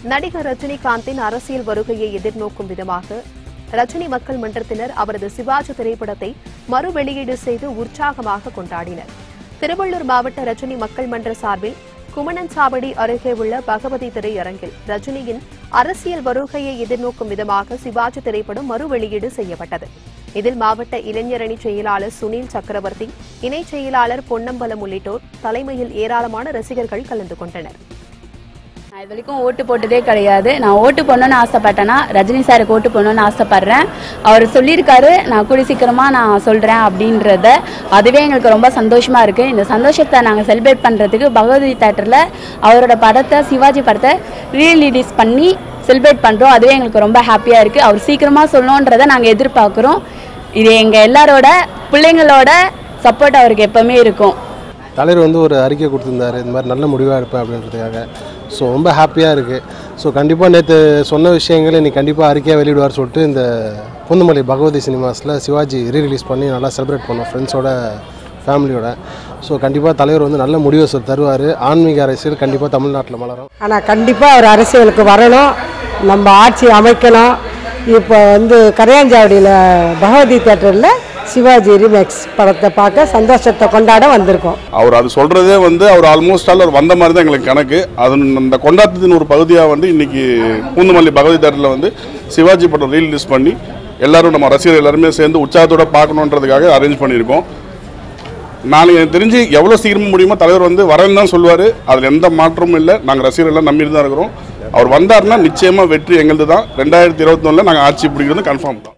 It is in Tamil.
நடிகர் ரஜினிகாந்தின் அரசியல் வருகையை எதிர்நோக்கும் விதமாக ரஜினி மக்கள் மன்றத்தினர் அவரது சிவாஜி திரைப்படத்தை மறு வெளியீடு செய்து உற்சாகமாக கொண்டாடினர் திருவள்ளூர் மாவட்ட ரஜினி மக்கள் மன்ற சார்பில் குமணன்சாவடி அருகே உள்ள பகவதி திரையரங்கில் ரஜினியின் அரசியல் வருகையை எதிர்நோக்கும் விதமாக சிவாஜி திரைப்படம் மறு வெளியீடு செய்யப்பட்டது இதில் மாவட்ட இளைஞரணி செயலாளர் சுனில் சக்கரவர்த்தி இணை செயலாளர் பொன்னம்பலம் உள்ளிட்டோர் தலைமையில் ஏராளமான ரசிகர்கள் கலந்து கொண்டனர் நான் இது வரைக்கும் ஓட்டு போட்டதே கிடையாது நான் ஓட்டு போடணும்னு ஆசைப்பட்டேன்னா ரஜினி சாருக்கு ஓட்டு போடணும்னு ஆசைப்படுறேன் அவர் சொல்லியிருக்காரு நான் கூடி சீக்கிரமாக நான் சொல்கிறேன் அப்படின்றத அதுவே எங்களுக்கு ரொம்ப சந்தோஷமாக இருக்குது இந்த சந்தோஷத்தை நாங்கள் செலிப்ரேட் பண்ணுறதுக்கு பகவதி தேட்டரில் அவரோட படத்தை சிவாஜி படத்தை ரீரிலீஸ் பண்ணி செலிப்ரேட் பண்ணுறோம் அதுவே எங்களுக்கு ரொம்ப ஹாப்பியாக இருக்குது அவர் சீக்கிரமாக சொல்லணுன்றதை நாங்கள் எதிர்பார்க்குறோம் இது எங்கள் எல்லாரோட பிள்ளைங்களோட சப்போர்ட் அவருக்கு எப்போவுமே இருக்கும் தலைவர் வந்து ஒரு அறிக்கை கொடுத்துருந்தாரு இந்த மாதிரி நல்ல முடிவாக இருப்பேன் அப்படின்றதுக்காக ஸோ ரொம்ப ஹாப்பியாக இருக்குது ஸோ கண்டிப்பாக நேற்று சொன்ன விஷயங்களை இன்னைக்கு கண்டிப்பாக அறிக்கையாக வெளியிடுவார் சொல்லிட்டு இந்த குந்தமல்லி பகவதி சினிமாஸில் சிவாஜி ரீரிலீஸ் பண்ணி நல்லா செலிப்ரேட் பண்ணோம் ஃப்ரெண்ட்ஸோட ஃபேமிலியோட ஸோ கண்டிப்பாக தலைவர் வந்து நல்ல முடிவை சொல் தருவார் ஆன்மீக அரசியல் கண்டிப்பாக தமிழ்நாட்டில் மலரும் ஆனால் கண்டிப்பாக அவர் அரசியலுக்கு வரணும் நம்ம ஆட்சி அமைக்கணும் இப்போ வந்து கரையாஞ்சாவடியில் பகவதி தேட்டரில் சிவாஜி ரீமேக்ஸ் படத்தை பார்க்க சந்தோஷத்தை கொண்டாட வந்திருக்கோம் அவர் அது சொல்கிறதே வந்து அவர் ஆல்மோஸ்ட் ஆல் அவர் வந்த மாதிரி தான் எங்களுக்கு கணக்கு அது அந்த கொண்டாட்டத்தின் ஒரு பகுதியாக வந்து இன்னைக்கு பூந்தமல்லி பகவதி தேட்டரில் வந்து சிவாஜி படம் ரீலீஸ் பண்ணி எல்லாரும் நம்ம ரசிகர்கள் எல்லாருமே சேர்ந்து உற்சாகத்தோட பார்க்கணுன்றதுக்காக அரேஞ்ச் பண்ணியிருக்கோம் நாளைக்கு எனக்கு தெரிஞ்சு எவ்வளோ சீக்கிரமாக முடியுமோ தலைவர் வந்து வரேன்னு தான் சொல்லுவார் அதில் எந்த மாற்றமும் இல்லை நாங்கள் ரசிகர்கள் நம்பிட்டு தான் இருக்கிறோம் அவர் வந்தாருன்னா நிச்சயமாக வெற்றி எங்களுது தான் ரெண்டாயிரத்தி இருபத்தொன்னில் நாங்கள் ஆட்சி பிடிக்கிறது கன்ஃபார்ம் தான்